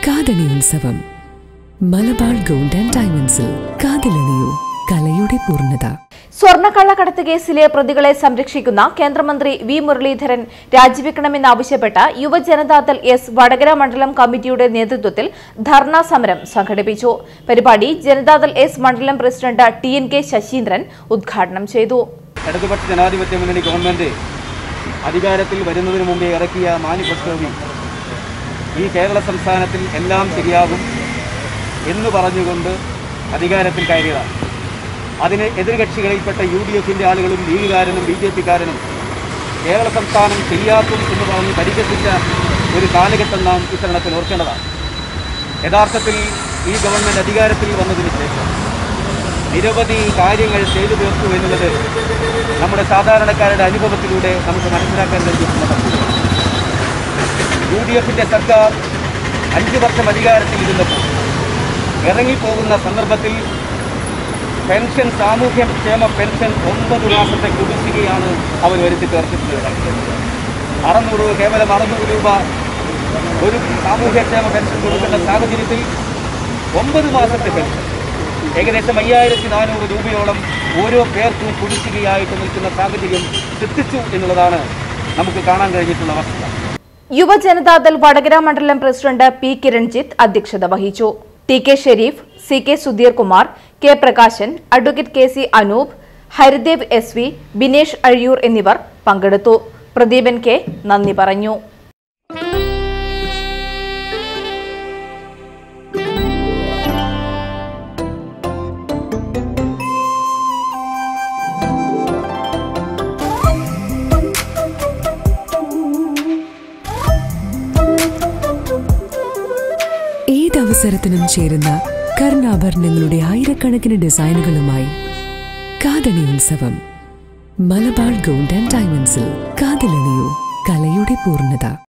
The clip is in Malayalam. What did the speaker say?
കാതണി ഉത്സവം മലബാർ ഗോൾഡ് ആൻഡ് ഡയമണ്ട്സിൽ കാതിലണിയൂ കലയുടെ പൂർണ്ണത സ്വർണ്ണക്കള്ളക്കടത്ത് കേസിലെ പ്രതികളെ സംരക്ഷിക്കുന്ന കേന്ദ്രമന്ത്രി വി മുരളീധരൻ രാജിവെക്കണമെന്നാവശ്യപ്പെട്ട് യുവജനതാദൾ എസ് വടകര മണ്ഡലം കമ്മിറ്റിയുടെ നേതൃത്വത്തിൽ ധർണാ സമരം സംഘടിപ്പിച്ചു പരിപാടി ജനതാദൾ എസ് മണ്ഡലം president T N K Saseendran ഉദ്ഘാടനം ചെയ്തു ഇടതുപക്ഷ ജനാധിപത്യ മുന്നണി ഗവൺമെൻറ് അധികാരത്തിൽ വരുന്നതിന് മുമ്പേ ഇറക്കിയ മാനിഫെസ്റ്റോയിൽ ഈ കേരള സംസ്ഥാനത്തിൽ എല്ലാം ശരിയാകും എന്ന് പറഞ്ഞുകൊണ്ട് അധികാരത്തിൽ കയറിയതാണ് അതിന് എതിർകക്ഷികളിൽപ്പെട്ട യു ഡി എഫിൻ്റെ ആളുകളും ലീഗുകാരനും ബി ജെ പിക്കാരനും കേരള സംസ്ഥാനം ശരിയാക്കും എന്ന് പറഞ്ഞ് പരിഹസിച്ച ഒരു കാലഘട്ടം നാം ഇത്തരണത്തിൽ ഓർക്കേണ്ടതാണ് യഥാർത്ഥത്തിൽ ഈ ഗവൺമെൻറ് അധികാരത്തിൽ വന്നതിന് ശേഷം നിരവധി കാര്യങ്ങൾ ചെയ്തു തീർത്തു എന്നുള്ളത് നമ്മുടെ സാധാരണക്കാരുടെ അനുഭവത്തിലൂടെ നമുക്ക് മനസ്സിലാക്കാൻ കഴിയുന്ന വസ്തുതയാണ് യു ഡി എഫിൻ്റെ സർക്കാർ അഞ്ച് വർഷം അധികാരത്തിൽ ഇരുന്നപ്പോൾ ഇറങ്ങിപ്പോകുന്ന സന്ദർഭത്തിൽ പെൻഷൻ സാമൂഹ്യ ക്ഷേമ പെൻഷൻ ഒമ്പത് മാസത്തെ കുടിശ്ശികയാണ് അവർ വരുത്തി തീർത്തിട്ടുള്ളത് അറുന്നൂറ് കേവലം അറുന്നൂറ് രൂപ ഒരു സാമൂഹ്യക്ഷേമ പെൻഷൻ കൊടുക്കുന്ന സാഹചര്യത്തിൽ ഒമ്പത് മാസത്തെ പെൻഷൻ ഏകദേശം അയ്യായിരത്തി നാനൂറ് രൂപയോളം ഓരോ പേർക്കും കുടിശ്ശികയായിട്ട് നിൽക്കുന്ന സാഹചര്യം സൃഷ്ടിച്ചു എന്നുള്ളതാണ് നമുക്ക് കാണാൻ കഴിഞ്ഞിട്ടുള്ള വസ്തുത യുവജനതാദൾ വടകര മണ്ഡലം പ്രസിഡന്റ് പി കിരൺജിത്ത് അധ്യക്ഷത വഹിച്ചു T K Shereef C K Sudheer Kumar K Prakashan advocate K C Anoop Haridev S V Binesh Azhiyur എന്നിവർ പങ്കെടുത്തു പ്രദീപൻ കെ നന്ദി പറഞ്ഞു ഏതവസരത്തിനും ചേരുന്ന കർണാഭരണങ്ങളുടെ ആയിരക്കണക്കിന് ഡിസൈനുകളുമായി കാതണി ഉത്സവം മലബാർ ഗോൾഡ് ആൻഡ് ഡയമണ്ട്സിൽ കാതിലണിയൂ കലയുടെ പൂർണ്ണത